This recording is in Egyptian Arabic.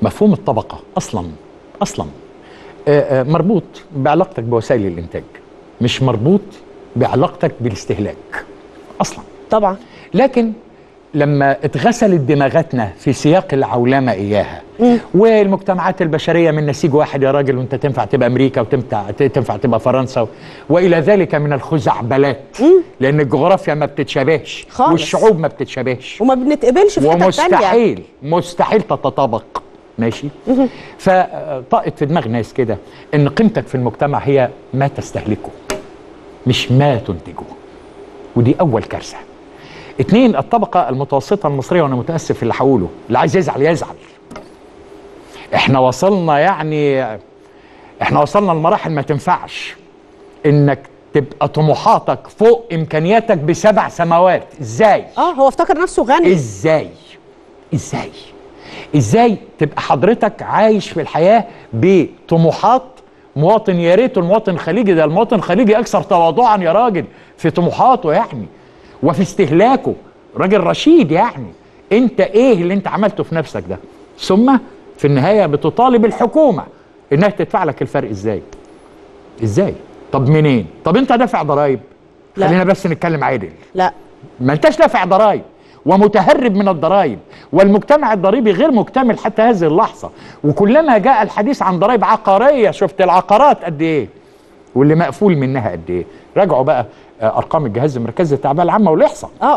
مفهوم الطبقه اصلا اصلا آه، آه، مربوط بعلاقتك بوسائل الانتاج مش مربوط بعلاقتك بالاستهلاك اصلا طبعا لكن لما اتغسلت دماغاتنا في سياق العولمه اياها والمجتمعات البشريه من نسيج واحد يا راجل وانت تنفع تبقى امريكا وتنفع تنفع تبقى فرنسا والى ذلك من الخزعبلات لان الجغرافيا ما بتتشابهش خالص. والشعوب ما بتتشابهش وما بنتقبلش في حته تانية ومستحيل مستحيل تتطابق ماشي فطقت في دماغ ناس كده ان قيمتك في المجتمع هي ما تستهلكه مش ما تنتجه ودي اول كارثه اتنين الطبقه المتوسطه المصريه وانا متاسف في اللي هقوله اللي عايز يزعل يزعل احنا وصلنا يعني احنا وصلنا لمراحل ما تنفعش انك تبقى طموحاتك فوق امكانياتك بسبع سماوات ازاي اه هو افتكر نفسه غني ازاي ازاي ازاي تبقى حضرتك عايش في الحياه بطموحات مواطن يا ريت المواطن الخليجي ده المواطن الخليجي اكثر تواضعا يا راجل في طموحاته يعني وفي استهلاكه راجل رشيد يعني انت ايه اللي انت عملته في نفسك ده ثم في النهايه بتطالب الحكومه انها تدفع لك الفرق ازاي ازاي طب منين طب انت دافع ضرايب لا. خلينا بس نتكلم عدل لا ما انتش دافع ضرائب ومتهرب من الضرائب والمجتمع الضريبي غير مكتمل حتى هذه اللحظه وكلما جاء الحديث عن ضرائب عقاريه شفت العقارات قد ايه واللي مقفول منها قد ايه راجعوا بقى آه، ارقام الجهاز المركزي للتعبئه العامه والاحصاء اه